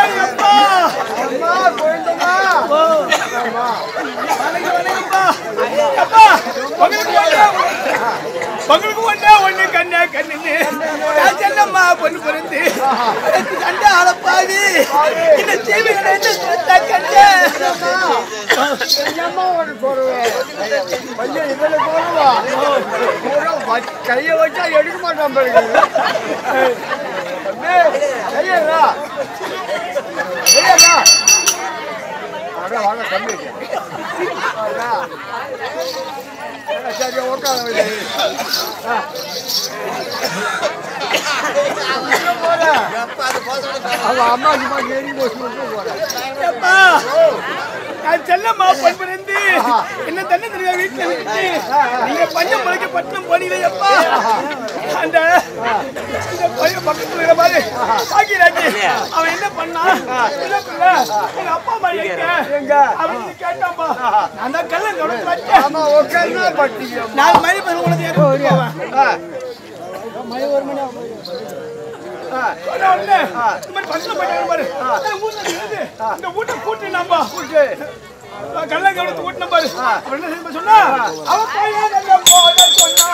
வணக்கம்ப்பா. அம்மா கோயந்தம்மா ஓ. வணக்கம், வணக்கம்ப்பா. அப்பா, உங்களுக்கு ஒண்ணே ஒண்ணு- உங்களுக்கு ஒண்ணே ஒண்ணு கண்ணே கண்ணுன்னு. நான் செல்லம்மா பொண்ணு பிறந்து. எனக்கு கண்ட ஆளப்பாவி. இந்த ஜீவிகளை என்ன செத்தா கண்ணே. என்னம்மா ஒரு சொல்லுவேன் பையன் இதுல போடுவா பூரா வ- கையை வச்சா எடுக்க மாட்டான் பாருங்க தம்பி, கையேறா கையேறா வாங்க வாங்க தம்பி வாங்க. ஆ, சரி உட்கார வை. ஆ. எங்க போற? அவன் அம்மா சும்மா ஏறி போச்சு போறேன் அப்பா, நான் செல்லம்மா பொண்ணு பிறந்து. என்ன தண்ணி தெரியா வீட்டுல விட்டு நீங்க பஞ்சம் பழைக்க பட்டினம் போனீங்களே அப்பா அந்த இந்த பையன் பக்கத்துல இருக்கிற பாரு பாக்கியராஜ் அவன் என்ன பண்ணான் சின்ன பிள்ளை, எங்க அப்பா அம்மா எங்க எங்க? அப்படின்னு கேட்டாப்பா நான் தான் கல்ல தொடர்ந்து வச்சேன் ஆமா உட்காந்து பட்டிங்க நாலு மணி பசங்க உனக்கு ஏறி போவேன் ஆ சொன்ன உடனே, இந்த மாதிரி பஸ்ல போயிட்டாங்க பாரு. அந்த ஊர்ல இருந்து, இந்த வீட்டை கூட்டி நம்பா. கள்ளங்கவடத்தை கூட்டின பாரு. அப்புறம் என்ன செய்ய சொன்னா? அவ பையன் நல்லா போட சொன்னா.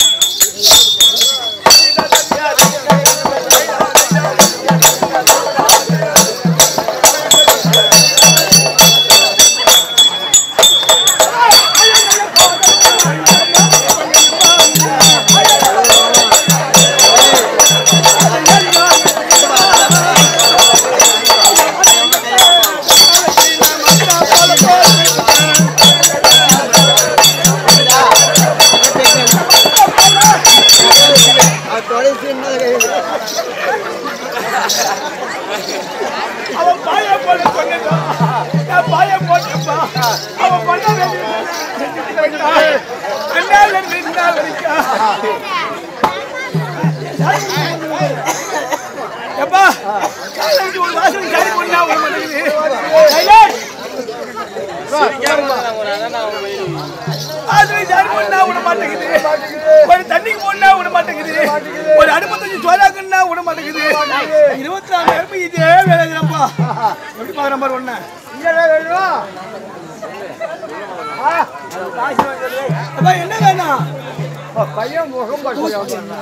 அவன் பாய போட்டு சொன்னான். நான் பாய போட்டேன்ப்பா. அவன் பண்ண வேண்டியதை செஞ்சுட்டு போயிட்டான். அண்ணால இருந்து இந்தா வரைக்கும். எப்பா, காலைல இருந்து ஒரு வாசலுக்கு சாரி போட்டா விட மாட்டேங்குது. சைலண்ட். வாசலுக்கு சாரி போட்டா விட மாட்டேங்குது. ஒரு தண்ணிக்கு போனா விட மாட்டேங்குது ஒரு அடுப்பத்தை வச்சு சோறாக்குன்னா விட மாட்டேங்குது இருபத்தி நாலு நேரமும் இதே வேலைப்பா எப்படி பாக்குற மாதிரி ஒண்ணு இங்கே வேணுமா ஆ அப்பா என்ன வேணும் பையன் முகம் பட்டு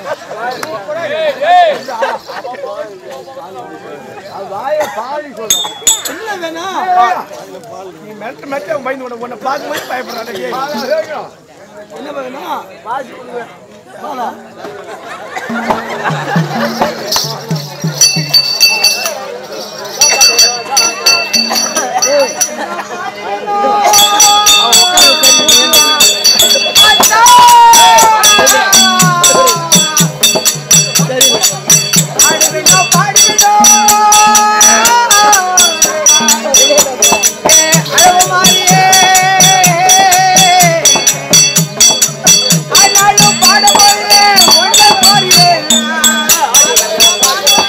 வாய பாதி சொல்றான் என்ன வேணும் நீ மெட்ட மெட்ட பயந்து உன உன்னை பார்க்கும்போது பயப்படுறாங்க என்ன வேணும் வாடா. ஆனாலும் பாட போறேன் ஒன்றை பாடுவேன்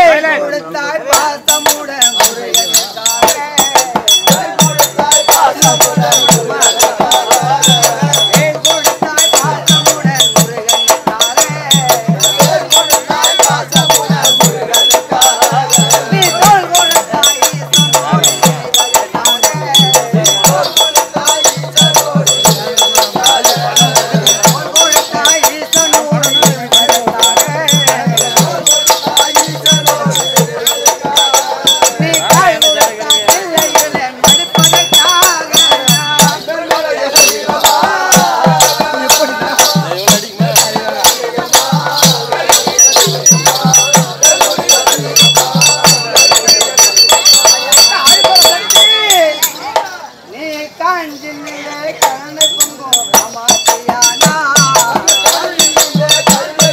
கொடுத்தாய் பாசமுடன் முருகனுக்காக. கொடுத்தாய் பாசமுடன் ஏன் கொடுத்தாய் பாசமுடன் முருகனுக்காக. கொடுத்தாய் பாசமுடன் முருகனுக்காக. நீ தோள் கொடுத்தாய் ஈசனோடு தோள் கொடுத்தாய் ஈசனோடு நீ தாய் கொடுத்தாய் பிள்ளைகளை மடிப்பதற்காக நீ காஞ்சி நிலை கருணை பொங்கும் அமாத்தியானா நீ காஞ்சி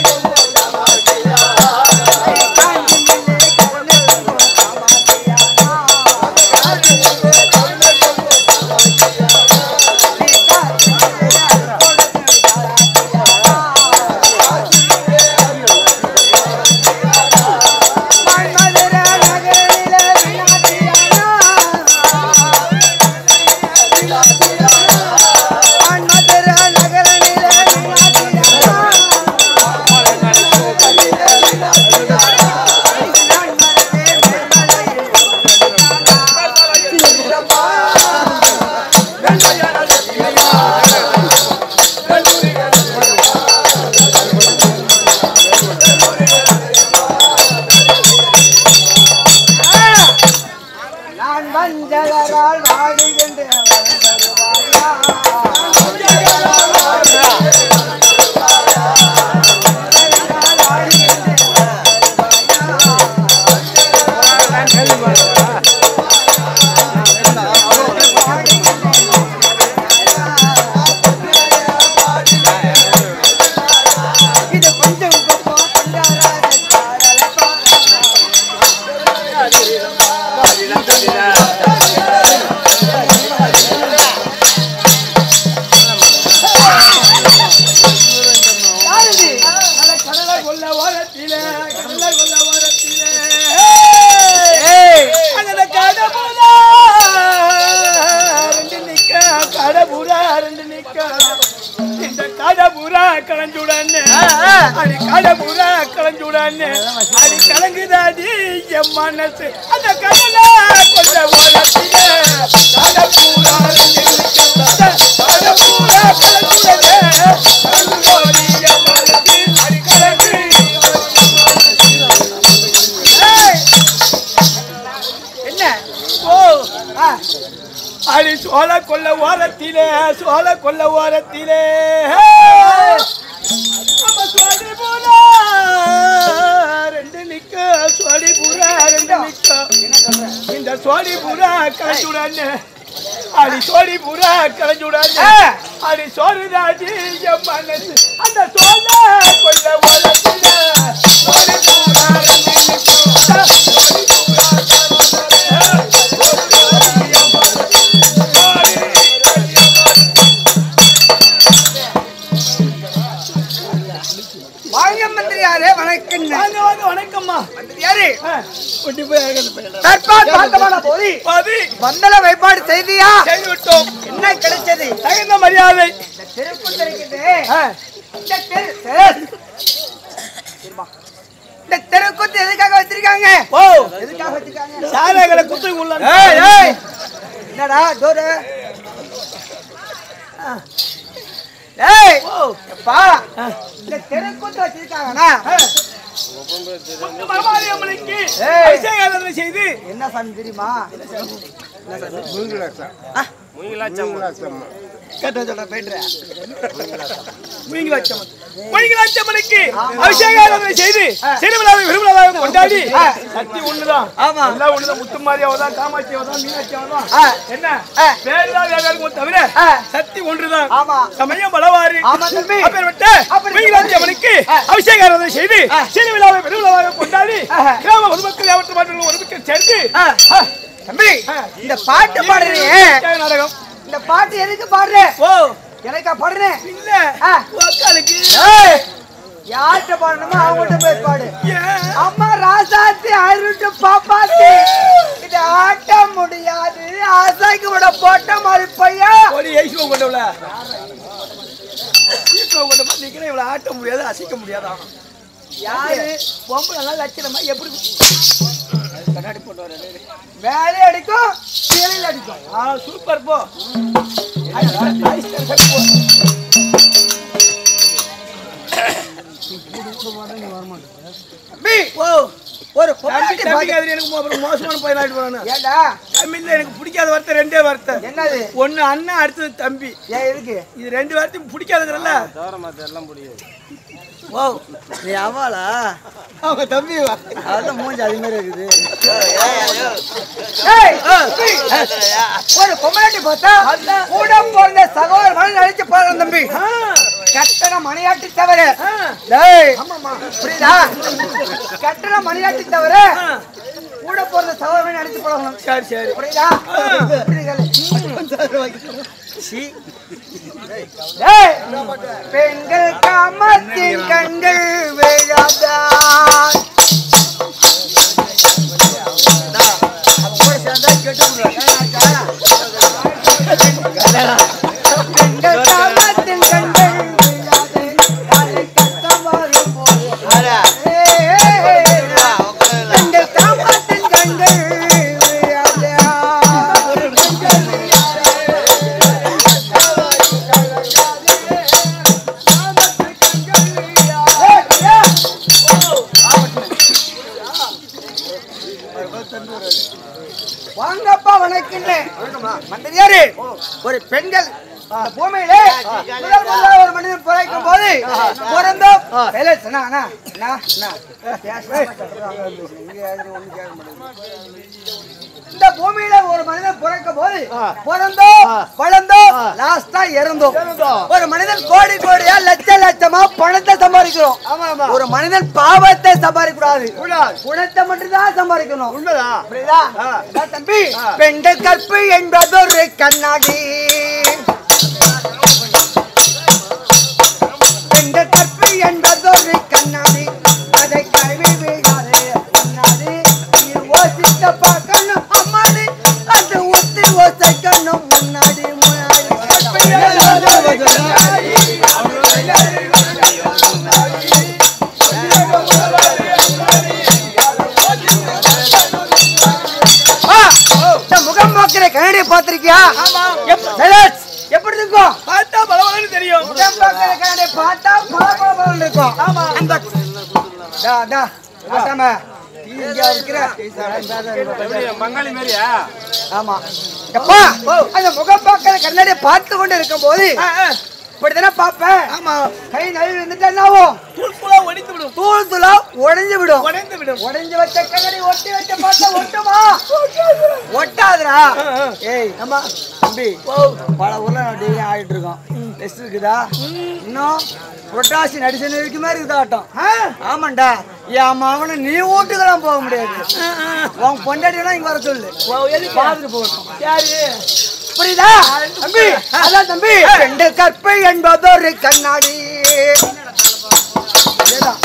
நிலை கருணை பொங்கும் அமாத்தியானா நீ காஞ்சி நிலை கொடுத்து மன்மதுர நகரிலே வினாதியானா மன்மதுர நகரிலே வினாதியானா நான் மறந்தே மேல்மலையில் நான் வஞ்சகரால் வாடுகின்ற வருவாயா இது கொஞ்சம் கொப்பா பண்டாராஜ தாரலப்பா யாருது நல்ல கடலை கொல்ல ஓரத்திலே கடலை கொல்ல ஓரத்திலே அந்த கடபுரா ரெண்டு நிக்க கடபுரா ரெண்டு நிக்க இந்த கடபுரா கலஞ்சுடன்னு அடி கடபுரா கலஞ்சுடன்னு அடி கலங்குதாடி என் மனசு அந்த கடலை கொல்ல ஓரத்திலே கடபுரா ரெண்டு நிக்க கடபுரா கலஞ்சுடனே கலங்குதாடி என் மனசு அடி கலங்கு என்ன ஓ ஆ, அடி சோழ கொல்ல ஓரத்திலே சோழ கொல்ல ஓரத்திலே நம்ம சுவாடி பூரா ரெண்டு நிக்க சுவாடி பூரா ரெண்டு நிக்க இந்த சோடி பூரா கலைஞ்சுடான்னு அடி சோடி பூரா கலைஞ்சுடான்னு அடி சோறுதாடி என் மனசு அந்த சோழ கொல்ல ஓரத்திலே சோடி பூரா ரெண்டு நிக்க சோடி பூரா வாங்க மந்திரியாரே வணக்கம் வாங்க வாங்க வணக்கம்மா மந்திரியாரே ஆ, கொண்டு போய் அகல் போயிடலாம். தற்பால் பார்த்தமான போதி பாதி வந்தல வைப்பாடு செய்தியா செய்து விட்டோம் என்ன கிடைச்சது தகுந்த மரியாதை இந்த திருக்குள் இருக்குது ஆ, இந்த தெரு தெரு. இருமா. இந்த தெருக்கூத்து எதுக்காக வச்சிருக்காங்க ஓ எதுக்காக வச்சிருக்காங்க சாராகளை குத்து உள்ள ஏய், ஏய். என்னடா டோரு ஏய் எப்பா இந்த தெருக்கூத்து வச்சிருக்காங்கண்ணா மரமாரி அம்மனுக்கு ஏய். அபிஷேகாராதனை செய்து என்ன சாமி தெரியுமா கேட்ட சொல்ற போயிடுறேன் மீங்கலாச்சம்மன் மீங்கலாச்சம்மனுக்கு அபிஷேகாராதனை செய்து திருவிழாவை விரும்பலாக கொண்டாடி சக்தி ஒண்ணுதான் ஆமா. எல்லாம் ஒண்ணுதான் முத்துமாரி அவதான் காமாட்சி அவதான் மீனாட்சி அவதான் ஆ. என்ன ஆ. வேறுதான் வேற இருக்கும் தவிர ஆ. சக்தி ஒன்றுதான் ஆமா. சமயம் பலவாறு ஆமா தம்பி. அப்பேற்பட்ட அப்படி மீனாட்சி அம்மனுக்கு ஆ. அபிஷேகாராதனை செய்து ஆ. திருவிழாவை பெருவிழாவாக கொண்டாடி ஆஹா. கிராம பொதுமக்கள் யாவற்று மாற்றங்கள் ஒரு பக்கம் சேர்த்து ஆ. தம்பி ஆ. இந்த பாட்டு பாடுறீங்க இது நாடகம் இந்த பாட்டு எதுக்கு பாடுற ஓ எனக்கா பாடுறேன் இல்ல ஆ. உக்காளுக்கு ஏய், யார்கிட்ட பாடணுமோ அவங்ககிட்ட போய் பாடு ஏன் அம்மா ராசாத்தி அருட்டு பாப்பாத்தி இது ஆட்ட முடியாது ஆசாய்க்கு விட போட்ட மாதிரி பையா ஓடி ஏசுவம் கொண்டவள ஏசுவம் கொண்ட மாதிரி நிக்கிறேன் இவளை ஆட்ட முடியாது அசைக்க முடியாதான் யாரு பொம்பளை நல்லா லட்சணமா எப்படி கண்ணாடி போட்டு வர வேலை அடிக்கும் கீழையில் அடிக்கும் ஆ சூப்பர் போ ஐ- ஐ ஸ்டார் போ. தம்பி, ஓ ஒரு தம்பி பொண்டாட்டி தம்பிக்கு பாக்க- அது எனக்கு அப்புறம் மோசமான பையன் ஆயிட்டு போறானு ஏண்டா தமிழ்ல எனக்கு பிடிக்காத வார்த்தை ரெண்டே வார்த்தை என்னது ஒண்ணு அண்ணன் அடுத்தது தம்பி ஏன் இருக்கு இது ரெண்டு வார்த்தையும் பிடிக்காதுங்கிறல்ல ஓ நீ அவளா அவங்க தம்பி அதான் மூஞ்சி அது மாதிரி இருக்குது ஏய், தம்பி, ஒரு பொம்மாட்டி பார்த்தா கூட பிறந்த சகோதர மணி அழைச்சு போறேன் தம்பி கட்டண மணியாட்டி தவிர டேய் புரியுதா கட்டண மணியாட்டி தவிர கூட பிறந்த சகோதர மணி அழைச்சு போகணும் சரி சரி புரியுதா புரியுதா சீ. டேய், பெண்கள் காமத்தின் கண்கள் விழாதா பெண்கள் காமத்தின் கண்கள் விழாதே காலை கத்தம் வரும்போது பெண்கள் காமத்தின் கண்கள் விழாதே வாங்கப்பா வணக்கின்னு மந்திரியாரு ஒரு பெண்கள் இந்த பூமியிலே முதல் முதல்ல ஒரு மனிதன் பிறக்கும் போது பிறந்தோம் வேலை சொன்னா அண்ணா, அண்ணா, அண்ணா, பேச இங்க யாரும் ஒண்ணும் கேட்க மாட்டேங்குது. இந்த பூமியில ஒரு மனிதன் பிறக்கும் போது பிறந்தோம் வளர்ந்தோம் லாஸ்டா இறந்தோம் ஒரு மனிதன் கோடி கோடியா லட்ச லட்சமா பணத்தை சம்பாதிக்கிறோம் ஒரு மனிதன் பாவத்தை சம்பாதிக்க கூடாது குணத்தை மட்டும்தான் சம்பாதிக்கணும் உண்மைதான் புரியுதா? அதான் தம்பி பெண்கள் கற்பு என்பதொரு கண்ணாடி பெண்கள் கற்பு என்பதொரு கண்ணாடி அதை கழுவி விடாதே முன்னாடி நீ ஓசித்த பார்க்கணும் அம்மாடி அது ஊத்தி ஓசைக்கணும் முன்னாடி முன்னாடி கற்பு என்பதொரு கண்ணாடி. ஆ, இந்த முகம் பார்க்கிற கண்ணாடியை பார்த்திருக்கியா சைலன்ஸ். எப்படி இருக்கும் பார்த்தா பலவலன்னு தெரியும் முகம் பார்க்கிற கண்ணாடியை பார்த்தா பளபளபளன்னு இருக்கும் அந்த டா, டா, காட்டாம. டீ இங்க வைக்கிற. பங்காளி மாதிரியா ஆமா எப்பா அந்த முகம் பார்க்கிற கண்ணாடியை பார்த்து கொண்டு இருக்கும் போது இப்படிதானே பார்ப்பேன் ஆமா கை நழுவி வந்துட்டா என்ன ஆகும் தூள் புலா ஒடித்து விடும் தூள் துளா உடைஞ்சு விடும் உடைந்து விடும் உடைஞ்சு வச்ச கண்ணாடி ஒட்டி வச்ச பார்த்தா ஒட்டுமா ஒட்டாதுடா ஏய் அம்மா தம்பி பல ஊர்ல நான் டெய்லி ஆடிட்டு இருக்கோம் டெஸ்ட் இருக்குதா இன்னும் புரட்டாசி நடிச்சன வரைக்குமே இருக்குது ஆட்டம் ஆமாண்டா என் மகனை நீ வீட்டுக்கெல்லாம் போக முடியாது உன் பொண்டாட்டியெல்லாம் இங்க வர சொல்லு பார்த்துட்டு போகணும் யாரு புரியுதா தம்பி அதான் தம்பி ரெண்டு கற்பை என்பதொரு கண்ணாடி இதேதான்.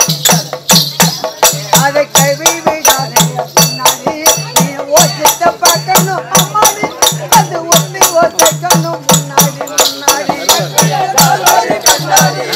அதை கைவி விடாதே கண்ணாடி நீ ஓசித்த பார்க்கணும் அம்மாடி அது ஒத்தி ஓசிக்கணும் முன்னாடி முன்னாடி கண்ணாடி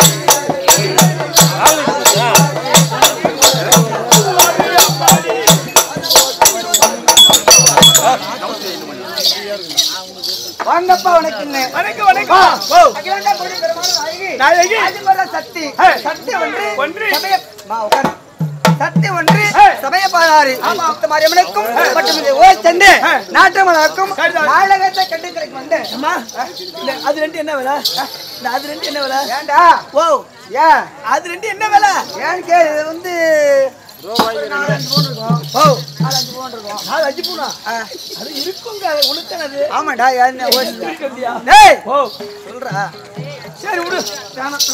வாங்கப்பா உனக்கு வணக்கம் வணக்கம் ஓ அகிலாண்ட கோடி பெருமாள் நாயகி நாயகி. ஆதிபர சக்தி ஹே. சக்தி ஒன்று ஒன்று. சமய மா, உட்காரு. சக்தி ஒன்று ஹே. சமய பாதாரி முத்து மாரியம்மனுக்கும் மற்றும் இது ஓய் சென்று நாட்டமலாக்கும் சரிதான். நாடகத்தை கண்டுகளுக்கு வந்து அம்மா இந்த அது ரெண்டு என்ன விலை இந்த அது ரெண்டு என்ன விலை ஏண்டா ஓ ஏன் அது ரெண்டு என்ன விலை ஏன்னு கேளு இது வந்து நாலஞ்சு பவுன் இருக்கும் ஓ நாலஞ்சு பவுன் இருக்கும் நாலு அஞ்சு பூனா ஆ. அது இருக்குங்க அது உனத்தானது ஆமாடா என்ன ஓய் இருக்கியா டேய் ஓ சொல்றா சரி விடு வேணாம்.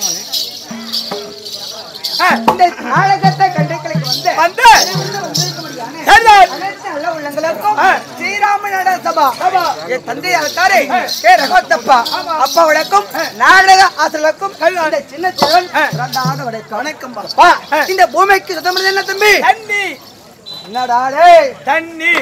ஆ, இந்த நாடகத்தை கண்டுகளுக்கு வந்து வந்து வந்து வந்திருக்கும்படியான சரிதான். அனைத்து நல்ல உள்ளங்களுக்கும் ஆ. ஸ்ரீராம நட சபா ஆமா என் தந்தை அழைத்தாரே கே ரகோத்தப்பா அப்பா வணக்கம் நாடக ஆசிரியருக்கும் இந்த சின்ன தேவன் இரண்டாவது வணக்கம் வணக்கம் அப்பா இந்த பூமிக்கு சுத்தம் என்ன தம்பி தண்ணி என்னடா டேய் தண்ணீர்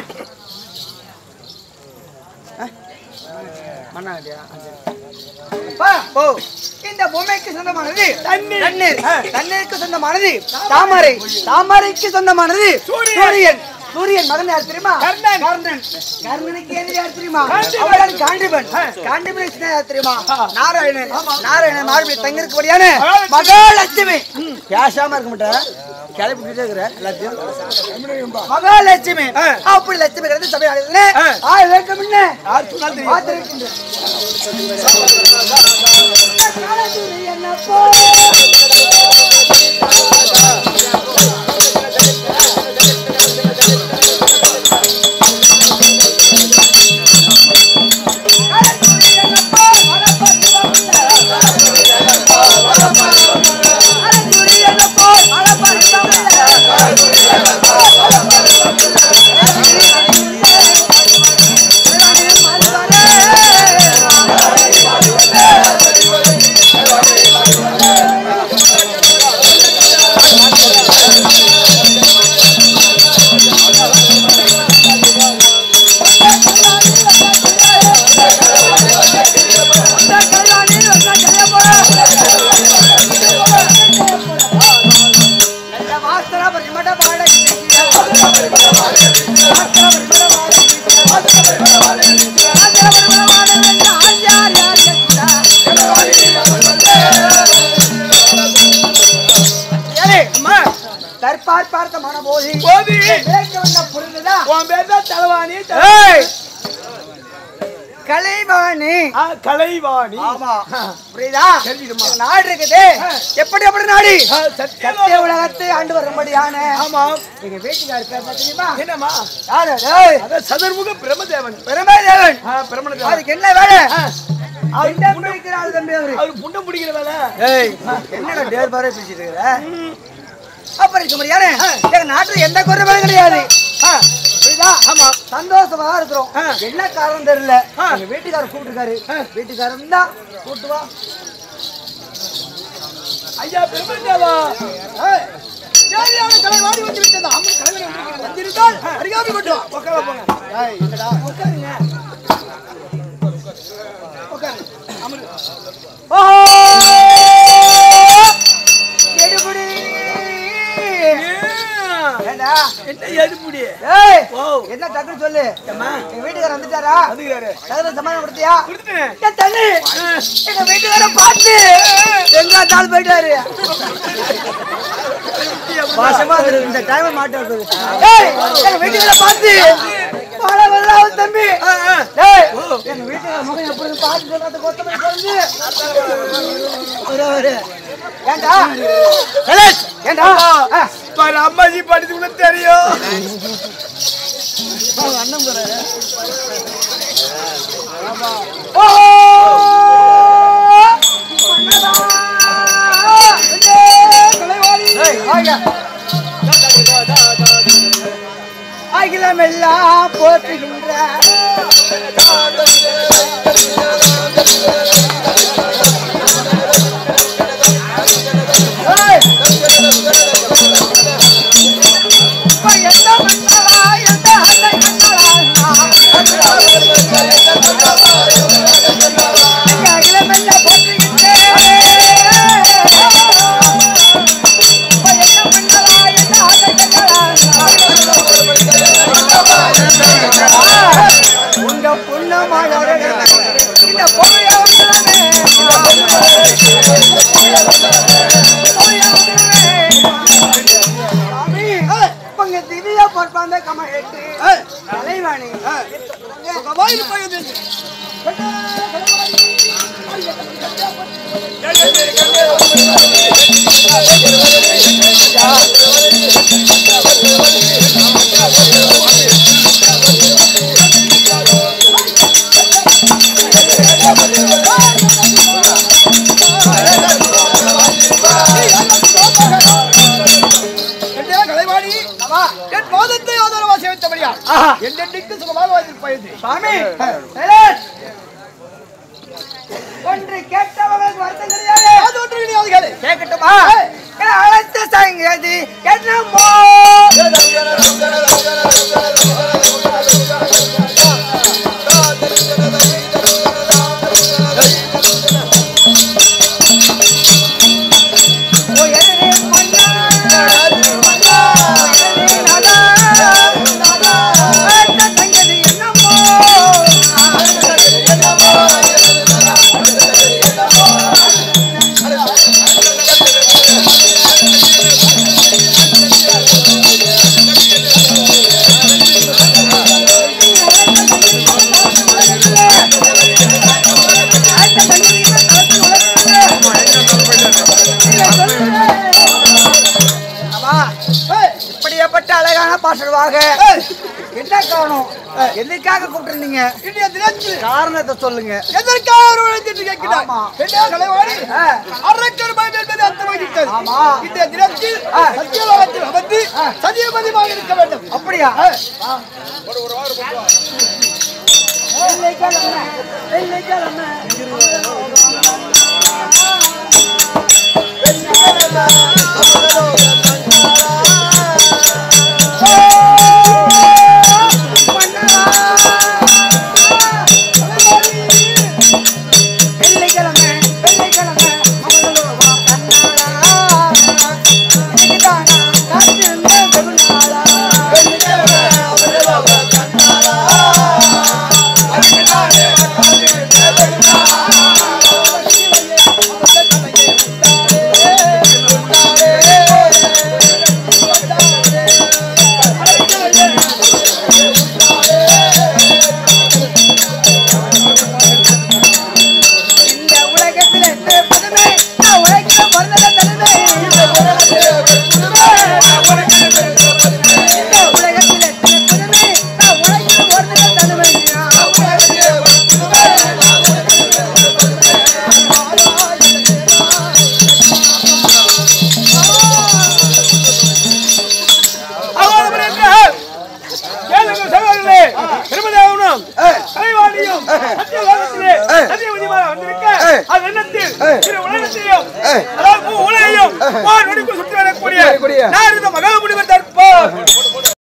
மண்ணாடியா அப்பா ஓ இந்த பூமிக்கு சொந்தமானது தண்ணீர். தண்ணீர் தண்ணீருக்கு சொந்தமானது தாமரை தாமரைக்கு சொந்தமானது சூரியன். சூரியன் சூரியன் மகன் யார் தெரியுமா கர்ணன். கர்ணன் கர்ணனுக்கு ஏது யார் தெரியுமா காண்டிபன். அவன் காண்டிபன் காண்டிபன் சின்ன யார் தெரியுமா நாராயணன் நாராயணன் மார்பில் தங்கிருக்கபடியான மகாலட்சுமி பேசாம இருக்க மாட்டேன் கிளப்பிட்டு இருக்கிற எல்லாத்தையும் மகாலட்சுமி அப்படி லட்சுமி கிடந்து சபை ஆளுநர் ஆ இலக்கம் என்ன யார் சொன்னாலும் தெரியும் பார்த்திருக்கின்றேன். என்ன போ நல்ல வாசனா பரிமள பாட தற்பார் பார்த்த மனபோதி போதி விளக்க வந்த புரிந்ததா உன் பேர் தான் தலைவாணி ஏய்! கலைவாணி ஆ, கலைவாணி ஆமா புரியுதா தெரியுதும்மா. நாடு இருக்குது எப்படி எப்படி நாடு ஆ, சத்திய சத்தியம். உலகத்தை ஆண்டு வரும்படியான ஆமா எங்க வீட்டுக்காரர் பேர் தெரியுமா என்னம்மா யாரு டேய்? அதான் சதுர்முக பிரம்மதேவன் பிரம்மதேவன் ஆ, பிரம்மதேவன் அதுக்கு என்ன வேலை ஆ, என்ன பிடிக்கிறாள் தம்பி அவரு அவருக்கு புண்டம் பிடிக்கிற வேலை ஏய் என்னடா டேர் பாரே பேசிட்டு இருக்கிற அப்புறம் இருக்க முடியாது எங்க நாட்டுல எந்த குறைபாடும் கிடையாது ஆ, புரியுதா ஆமா சந்தோஷமா இருக்கிறோம் என்ன காரணம் தெரியல எங்க வீட்டுக்காரர் கூப்பிட்டுருக்காரு வீட்டுக்காரர் தான் கூப்பிட்டு வா ஐயா பிரம்மதேவா தேவையான கலை வாடி வந்து விட்டதா அம்மன் கலைஞர் வந்து- வந்திருந்தால் அறியாமல் கொண்டு வா. உட்கார போங்க ஏய், என்னடா? உட்காருங்க. உட்காரு. அமரு. ஓஹோ! எடுபுடி. ஏண்டா? என்ன எதுபுடி ஏய், ஓ என்ன டக்குனு சொல்லு ஏம்மா எங்க வீட்டுக்காரர் வந்துட்டாரா அதுக்காரு தகுந்த சமாதானம் கொடுத்தியா கொடுத்துட்டேன் ஏன் தண்ணி எங்க வீட்டுக்கார பார்த்து எங்க இருந்தாலும் போயிட்டாரு பாசமா இருக்கு, இந்த டைம் மாட்டாரு ஏய் எங்க வீட்டுக்கார பார்த்து மழை வெள்ளம் தம்பி ஏய் எங்க வீட்டுக்கார மகன் எப்படி பார்த்து சொல்லாத கொத்தமல்லி குறைஞ்சு ஒரு ஒரு ஏண்டா சலேஷ், ஏண்டா ஆ, பாரு அம்மாஜி படிச்சு கூட தெரியும் அவங்க அண்ணன் கூட ஓஹோ மன்னதா எங்கே கலைவாணி அகிலமெல்லாம் போற்றுகின்ற ஏய்! அப்பா, எந்த மன்னரா, எந்த அன்னை மன்னரா, இங்க அகிலமெல்லாம் போற்றுகின்ற அப்பா, எந்த மன்னரா, எந்த அன்னை மன்னரா, உங்க புண்ணமான இந்த பொய்ய வந்தனே சாமி உங்க திவ்யா பொறுப்பாந்த கம எட்டு கலைவாணி கலைவாணி என் பாதத்தை ஆதரவா சேவித்தபடி கிடையாது ஆஹா. என்னென்னைக்கு சுகமாக வாழ்ந்திருப்பது சுவாமி சைலன்ஸ். ஒன்று கேட்டவங்களுக்கு வருத்தம் கிடையாது அது ஒன்று கிடையாது கேளு. கேட்கட்டுமா ஏ, அழைத்த சங்கதி என்னமோ உயரே மன்னா, மன்னா, உயரே நலா, நலா, அழைத்த சங்கதி என்னமோ அழைத்த சங்கதி தளத்தில் அம்மா, இப்படியாப்பட்ட அழகான பாசல்வாக என்ன காரணம் எதுக்காக கூப்பிட்டுருந்தீங்க இன்றைய தினத்தில் காரணத்தை சொல்லுங்க எதற்காக ஒரு உழைத்திட்டு கேட்கிறார் ஆமா. என்ன கலைவாணி ஆ. அரக்கர்மயம் என்பது அர்த்தமாகிவிட்டது ஆமா. இன்றைய தினத்தில் ஆ. சத்தியலோகத்தில் அமர்ந்து சதியமதியமாக இருக்க வேண்டும் அப்படியா வெள்ளிக்கிழமை வெள்ளிக்கிழமை மகளோவா கண்ணாளா இதுதானா காத்திருந்த வெகுநாளா வெள்ளிக்கிழமை மகளோவா கண்ணாளா அதுதானே காத்திருந்த வெகுநாளா இந்த உலகத்தில் எந்த பதமே நான் உழைக்கிற மருந்தக தலைமை இந்த உலகத்தில் எந்த பதமே நான் உழைக்கிற மருந்தக தலைமை அவ்வளவு என்றால் கேளுங்கள் சகோதரர்களே திருமதியாகணும் கலைவாணியும் சத்திய லோகத்திலே சத்திய விதிமாக வந்திருக்க அது எண்ணத்தில் திரு உலகத்தையும் அதாவது பூ உலகையும் போர் நொடிக்கு சுற்றி வரக்கூடிய நான் இந்த மகாமுனிவர் தற்போர்